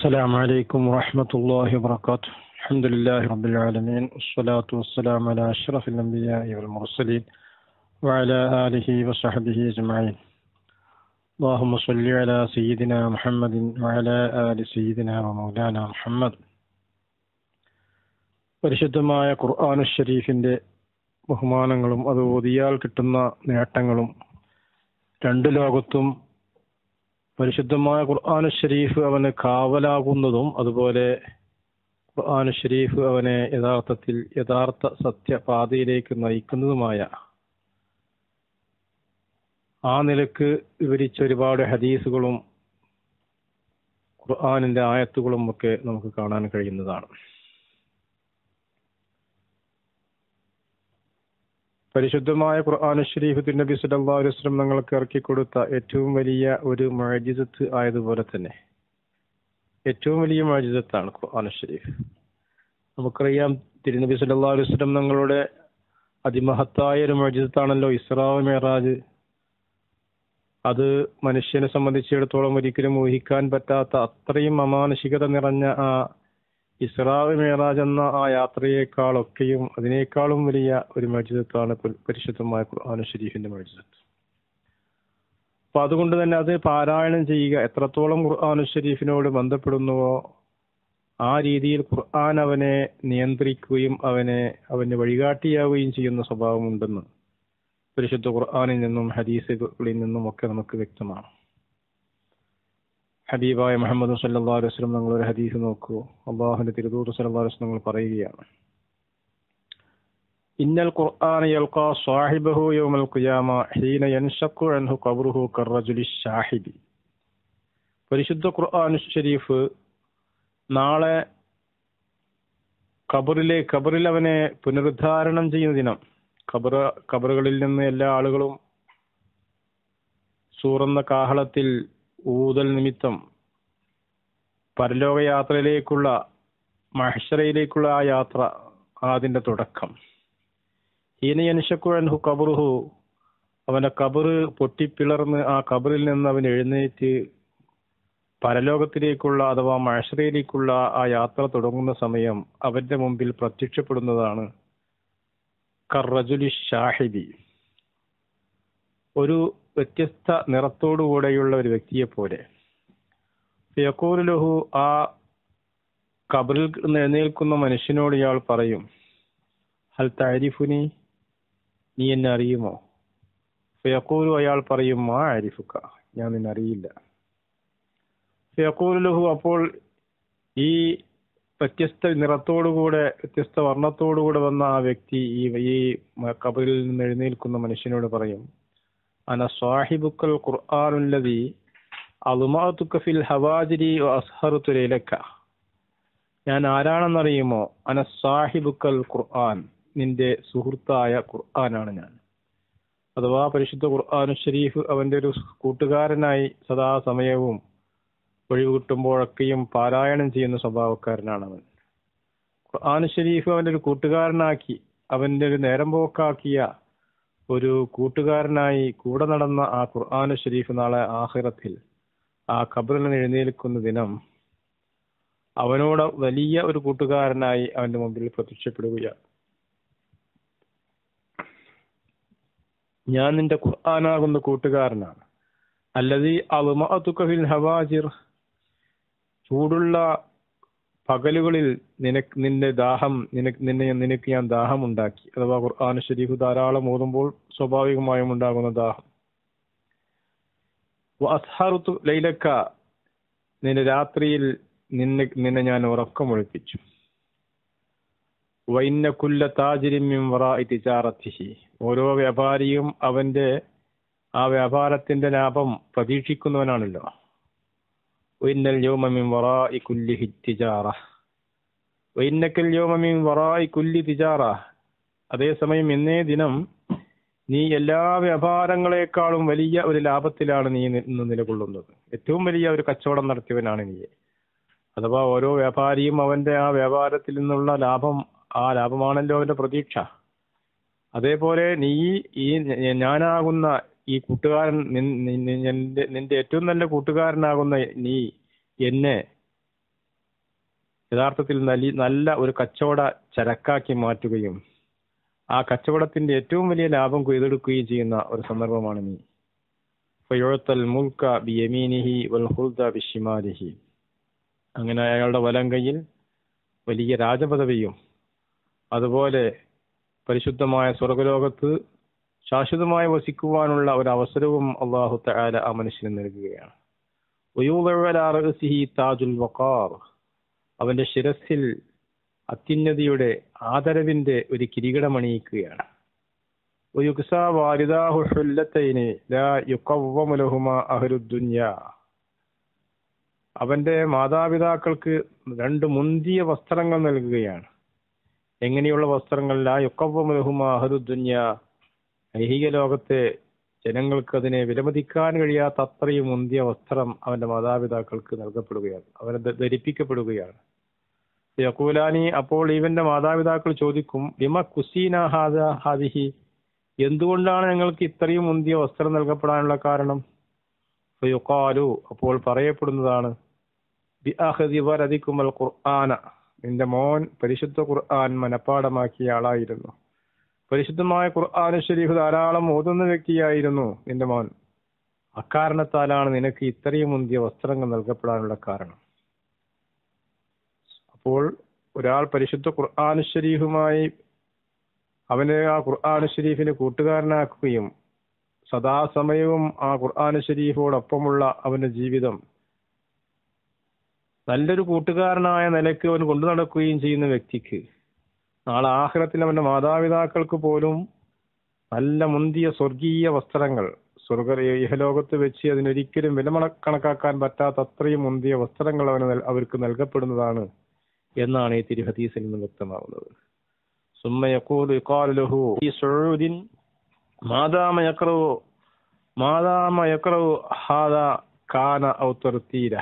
السلام عليكم ورحمة الله وبركاته الحمد لله رب العالمين والصلاة والسلام على أشرف الأنبياء والمرسلين وعلى آله وصحبه أجمعين اللهم صل على سيدنا محمد وعلى آل سيدنا ومولانا محمد പരിശുദ്ധമായ ഖുർആാനു ഷരീഫിന്റെ ബഹുമാനങ്ങളും അത് ഓതിയാൽ കിട്ടുന്ന നേട്ടങ്ങളും രണ്ട് ലോകത്തും പരിശുദ്ധമായ ഖുർആാനു ഷരീഫ് അവന് കാവലാകുന്നതും അതുപോലെ ഖുർആാനു ഷരീഫ് അവനെ യഥാർത്ഥത്തിൽ യഥാർത്ഥ സത്യപാതയിലേക്ക് നയിക്കുന്നതുമായ ആ നിലക്ക് വിവരിച്ച ഒരുപാട് ഹദീസുകളും ഖുർആാനിന്റെ ആയത്തുകളും ഒക്കെ നമുക്ക് കാണാൻ കഴിയുന്നതാണ് പരിശുദ്ധമായ ഖുർആാനു ഷരീഫ് നബി സല്ലല്ലാഹു അലൈഹി വസല്ലം ഞങ്ങൾക്ക് ഇറക്കി കൊടുത്ത ഏറ്റവും വലിയ ഒരു മുഅജിസത്ത് ആയതുപോലെ തന്നെ ഏറ്റവും വലിയ മുഅജിസത്താണ് ഖുർആാനു ഷരീഫ് നമുക്കറിയാം തിരുനബി സല്ലല്ലാഹു അലൈഹി വസല്ലം ഞങ്ങളുടെ അതിമഹത്തായ ഒരു മുഅജിസത്താണല്ലോ ഇസ്രാ മേറാജ് അത് മനുഷ്യനെ സംബന്ധിച്ചിടത്തോളം ഒരിക്കലും ഊഹിക്കാൻ പറ്റാത്ത അത്രയും അമാനുഷികത നിറഞ്ഞ ആ ഇസ്രാവ് മേറാജ് എന്ന ആ യാത്രയേക്കാളൊക്കെയും അതിനേക്കാളും വലിയ ഒരു മജിദത്താണ് പരിശുദ്ധമായ ഖുർആാനു ഷരീഫിന്റെ മജിദത്ത് അപ്പൊ അതുകൊണ്ട് തന്നെ അത് പാരായണം ചെയ്യുക എത്രത്തോളം ഖുർആാനു ഷരീഫിനോട് ബന്ധപ്പെടുന്നുവോ ആ രീതിയിൽ ഖുർആൻ അവനെ നിയന്ത്രിക്കുകയും അവനെ അവന് വഴികാട്ടിയാവുകയും ചെയ്യുന്ന സ്വഭാവമുണ്ടെന്ന് പരിശുദ്ധ ഖുർആാനിൽ നിന്നും ഹദീസുകളിൽ നിന്നും ഒക്കെ നമുക്ക് വ്യക്തമാണ് ഹബീബായ മുഹമ്മദ് സല്ലാ അലൈഹി വസ്ലം നിങ്ങൾ ഒരു ഹദീസ് നോക്കൂ അള്ളാഹുന്റെ തിരുദൂർ സല്ലാ അലൈഹി നിങ്ങൾ പറയുകയാണ് ഇന്നൽ ഖുർആൻ യൽഖാ സാഹിബഹു യൗമൽ ഖിയാമ ഹീന യൻഷഖു അൻഹു ഖബ്റുഹു കർറജുലി ഷാഹിബി പരിശുദ്ധ ഖുർആൻ ഷരീഫ് നാളെ ഖബറിലെ ഖബറിൽ അവനെ പുനരുദ്ധാരണം ചെയ്യുന്ന ദിനം ഖബർ ഖബറുകളിൽ നിന്ന് എല്ലാ ആളുകളും സൂറന്ന കാഹളത്തിൽ ഊതൽ നിമിത്തം പരലോക യാത്രയിലേക്കുള്ള മഹ്ഷറയിലേക്കുള്ള ആ യാത്ര അതിന്റെ തുടക്കം ഹീനയനുഷക്കുഴൻഹു കബറുഹു അവന്റെ കബറ് പൊട്ടിപ്പിളർന്ന് ആ കബറിൽ നിന്ന് അവൻ എഴുന്നേറ്റ് പരലോകത്തിലേക്കുള്ള അഥവാ മഹ്ഷറയിലേക്കുള്ള ആ യാത്ര തുടങ്ങുന്ന സമയം അവന്റെ മുമ്പിൽ പ്രത്യക്ഷപ്പെടുന്നതാണ് കറജുലി ഷാഹിബി ഒരു വ്യത്യസ്ത നിറത്തോടുകൂടെയുള്ള ഒരു വ്യക്തിയെ പോലെ ഫയക്കൂലുലഹു ആ കബറിൽ നിന്ന് എഴുന്നേൽക്കുന്ന മനുഷ്യനോട് ഇയാൾ പറയും ഹൽ താരിഫുനി നീ എന്നെ അറിയുമോ ഫയക്കൂലു അയാൾ പറയും മാ ആരിഫുക്ക ഞാൻ നിന്നെ അറിയില്ല ഫയക്കൂലുലഹു അപ്പോൾ ഈ വ്യത്യസ്ത നിറത്തോടുകൂടെ വ്യത്യസ്ത വർണ്ണത്തോടുകൂടെ വന്ന ആ വ്യക്തി ഈ ഈ കബറിൽ നിന്ന് എഴുന്നേൽക്കുന്ന മനുഷ്യനോട് പറയും അന സാഹിബുക്കൽ ഖുർആാനുല്ലതി അലുമാത്തുക്ക ഫിൽ ഹവാജിരി അസ്ഹറുത്തു ലൈലക്ക ഞാൻ ആരാണെന്നറിയുമോ അന സാഹിബുക്കൽ ഖുർആൻ നിന്റെ സുഹൃത്തായ ഖുർആനാണ് ഞാൻ അഥവാ പരിശുദ്ധ ഖുർആാനു ഷരീഫ് അവന്റെ ഒരു കൂട്ടുകാരനായി സദാസമയവും ഒഴിവ് കിട്ടുമ്പോഴൊക്കെയും പാരായണം ചെയ്യുന്ന സ്വഭാവക്കാരനാണ് അവൻ ഖുർആാനു ഷരീഫ് അവന്റെ ഒരു കൂട്ടുകാരനാക്കി അവന്റെ ഒരു നേരം പോക്കാക്കിയ ഒരു കൂട്ടുകാരനായി കൂടെ നടന്ന ആ ഖുർആാനു ഷരീഫ് നാളെ ആഹിറത്തിൽ ആ ഖബറിൽ എഴുന്നേൽക്കുന്ന ദിനം അവനോട് വലിയ ഒരു കൂട്ടുകാരനായി അവന്റെ മുമ്പിൽ പ്രത്യക്ഷപ്പെടുകയാണ് ഞാൻ നിന്റെ ഖുർആാനാകുന്ന കൂട്ടുകാരനാണ് അല്ലതി അളുമഅത്തുക്കഫിൽ ഹവാജിർ ചൂടുള്ള പകലുകളിൽ നിനക്ക് നിന്റെ ദാഹം നിനക്ക് നിന്നെ നിനക്ക് ഞാൻ ദാഹം ഉണ്ടാക്കി അഥവാ ഖുർആൻ ഷരീഫ് ധാരാളം ഓതുമ്പോൾ സ്വാഭാവികമായും ഉണ്ടാകുന്ന ദാഹം അസ്ഹറുത്തു ലൈലക്ക നിന്റെ രാത്രിയിൽ നിന്നെ നിന്നെ ഞാൻ ഉറക്കമൊഴിപ്പിച്ചു വൈന്ന കുല്ല താജിരിമ്യം വറായി തിജാറത്തിഹി ഓരോ വ്യാപാരിയും അവന്റെ ആ വ്യാപാരത്തിന്റെ ലാഭം പ്രതീക്ഷിക്കുന്നവനാണല്ലോ വൈന്നൽ യോമമിൻ വറായി കുല്ലി തിജാറ വൈന്നക്കൽ യോമമിൻ വറായി കുല്ലി തിജാറ അതേസമയം ഇന്നേ ദിനം നീ എല്ലാ വ്യാപാരങ്ങളെക്കാളും വലിയ ഒരു ലാഭത്തിലാണ് നീ ഇന്ന് നിലകൊള്ളുന്നത് ഏറ്റവും വലിയ ഒരു കച്ചവടം നടത്തിയവനാണ് നീ അഥവാ ഓരോ വ്യാപാരിയും അവന്റെ ആ വ്യാപാരത്തിൽ നിന്നുള്ള ലാഭം ആ ലാഭമാണല്ലോ അവന്റെ പ്രതീക്ഷ അതേപോലെ നീ ഈ ഞാനാകുന്ന ഈ കൂട്ടുകാരൻ നിൻ- നിൻ- നിന്റെ നിന്റെ ഏറ്റവും നല്ല കൂട്ടുകാരനാകുന്ന നീ എന്നെ യഥാർത്ഥത്തിൽ നലി നല്ല ഒരു കച്ചവട ചരക്കാക്കി മാറ്റുകയും ആ കച്ചവടത്തിന്റെ ഏറ്റവും വലിയ ലാഭം കൊയ്തെടുക്കുകയും ചെയ്യുന്ന ഒരു സന്ദർഭമാണ് നീ ഫയോത്തൽ മുൽക്ക ബി യമീനിഹി വൽ ഹുൽദ ബിഷിമാലിഹി അങ്ങനെ അയാളുടെ വലം കൈയിൽ വലിയ രാജപദവിയും അതുപോലെ പരിശുദ്ധമായ സ്വർഗലോകത്ത് ശാശ്വതമായി വസിക്കുവാനുള്ള ഒരു അവസരവും അള്ളാഹു തആല ആ മനുഷ്യന് നൽകുകയാണ് താജുൽ വഖാർ അവന്റെ ശിരസിൽ അത്യുന്നതിയുടെ ആദരവിന്റെ ഒരു കിരീടമണിയിക്കുകയാണ് അവന്റെ മാതാപിതാക്കൾക്ക് രണ്ട് മുന്തിയ വസ്ത്രങ്ങൾ നൽകുകയാണ് എങ്ങനെയുള്ള വസ്ത്രങ്ങൾ ലാ യുക്കവ്വമുലഹുമ അഹരുദ്ദുന്യ ഐഹിക ലോകത്തെ ജനങ്ങൾക്ക് അതിനെ വിലമതിക്കാൻ കഴിയാത്ത അത്രയും മുന്തിയ വസ്ത്രം അവന്റെ മാതാപിതാക്കൾക്ക് നൽകപ്പെടുകയാണ് അവനെ ധരിപ്പിക്കപ്പെടുകയാണ് യക്കൂലാനി അപ്പോൾ ഇവന്റെ മാതാപിതാക്കൾ ചോദിക്കും ലിമ കുസീന ഹാദ ഹാദിഹി എന്തുകൊണ്ടാണ് ഞങ്ങൾക്ക് ഇത്രയും മുന്തിയ വസ്ത്രം നൽകപ്പെടാനുള്ള കാരണം യുക്കാലു അപ്പോൾ പറയപ്പെടുന്നതാണ് ബിഅഹദിവരതിക്കുമൽ ഖുർആന നിന്റെ മോൻ പരിശുദ്ധ ഖുർആൻ മനഃപ്പാടമാക്കിയ ആളായിരുന്നു പരിശുദ്ധമായ ഖുർആൻ ഷരീഫ് ധാരാളം ഓതുന്ന വ്യക്തിയായിരുന്നു നിന്റെ മോൻ അക്കാരണത്താലാണ് നിനക്ക് ഇത്രയും മുന്തിയ വസ്ത്രങ്ങൾ നൽകപ്പെടാനുള്ള കാരണം അപ്പോൾ ഒരാൾ പരിശുദ്ധ ഖുർആൻ ഷരീഫുമായി അവനെ ആ ഖുർആൻ ഷരീഫിന് കൂട്ടുകാരനാക്കുകയും സദാസമയവും ആ ഖുർആൻ ഷരീഫോടൊപ്പമുള്ള അവന്റെ ജീവിതം നല്ലൊരു കൂട്ടുകാരനായ നിലയ്ക്ക് അവൻ കൊണ്ടു നടക്കുകയും ചെയ്യുന്ന വ്യക്തിക്ക് നാളെ ആഹ്റത്തിൽ അവന്റെ മാതാപിതാക്കൾക്ക് പോലും നല്ല മുന്തിയ സ്വർഗീയ വസ്ത്രങ്ങൾ സ്വർഗ ഇഹലോകത്ത് വെച്ച് അതിനൊരിക്കലും വില കണക്കാക്കാൻ പറ്റാത്ത അത്രയും മുന്തിയ വസ്ത്രങ്ങൾ അവന് അവർക്ക് നൽകപ്പെടുന്നതാണ് എന്നാണ് ഈ തിരുഹദീസിൽ നിന്ന് വ്യക്തമാകുന്നത് ثم يقول يقال له في سعود ما دام يقرأ ما دام يقرأ هذا كان أو ترتيله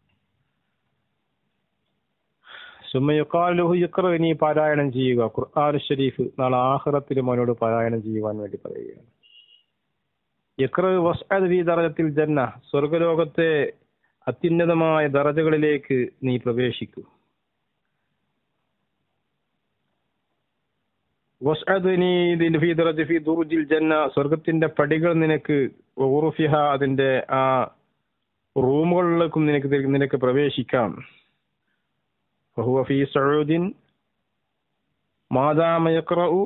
ثم يقال له يقرأ നീ പാരായണം ചെയ്യുക ഖുർആൻ ഷരീഫ് നാളെ ആഖിറത്തിലും അവനോട് പാരായണം ചെയ്യുവാൻ വേണ്ടി പറയുകയാണ് യക്ര വസ്അദ് ഫീ ദറജത്തിൽ ജന്ന സ്വർഗലോകത്തെ അത്യുന്നതമായ ദറജകളിലേക്ക് നീ പ്രവേശിക്കൂ സ്വർഗത്തിന്റെ പടികൾ നിനക്ക് ഉറുഫിഹ അതിന്റെ ആ റൂമുകളിലേക്കും നിനക്ക് നിനക്ക് പ്രവേശിക്കാം ഫി സഊദിൻ മാദാമ യഖറഉ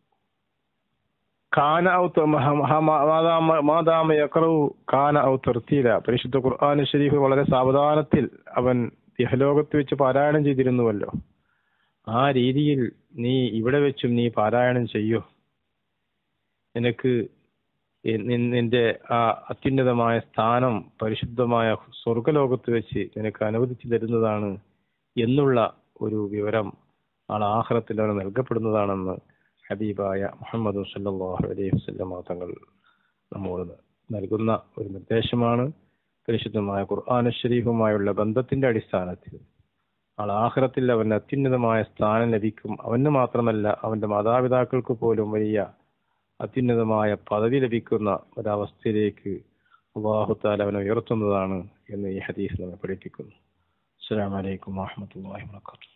കാന ഔ മാദാമ യഖറഉ കാന ഔ തർത്തീല പരിശുദ്ധ ഖുർആൻ ഷരീഫ് വളരെ സാവധാനത്തിൽ അവൻ ഇഹലോകത്ത് വെച്ച് പാരായണം ചെയ്തിരുന്നുവല്ലോ ആ രീതിയിൽ നീ ഇവിടെ വെച്ചും നീ പാരായണം ചെയ്യൂ നിനക്ക് നിന്റെ ആ അത്യുന്നതമായ സ്ഥാനം പരിശുദ്ധമായ സ്വർഗലോകത്ത് വെച്ച് നിനക്ക് അനുവദിച്ചു തരുന്നതാണ് എന്നുള്ള ഒരു വിവരം ആൾ ആഹ്റത്തിൽ അവന് നൽകപ്പെടുന്നതാണെന്ന് ഹബീബായ മുഹമ്മദ് സല്ലാഹു അലൈഹി വസ്ലമ തങ്ങൾ നമ്മോട് നൽകുന്ന ഒരു നിർദ്ദേശമാണ് പരിശുദ്ധമായ ഖുർആാന ഷരീഫുമായുള്ള ബന്ധത്തിന്റെ അടിസ്ഥാനത്തിൽ ആൾ ആഹ്റത്തിൽ അവന് അത്യുന്നതമായ സ്ഥാനം ലഭിക്കും അവന് മാത്രമല്ല അവന്റെ മാതാപിതാക്കൾക്ക് പോലും വലിയ അത്യുന്നതമായ പദവി ലഭിക്കുന്ന ഒരവസ്ഥയിലേക്ക് അള്ളാഹുത്താൽ അവനെ ഉയർത്തുന്നതാണ് എന്ന് ഈ ഹദീസ് നമ്മെ പഠിപ്പിക്കുന്നു അസ്സാം വലൈക്കും വാഹമത്തല്ലാ വാത്തു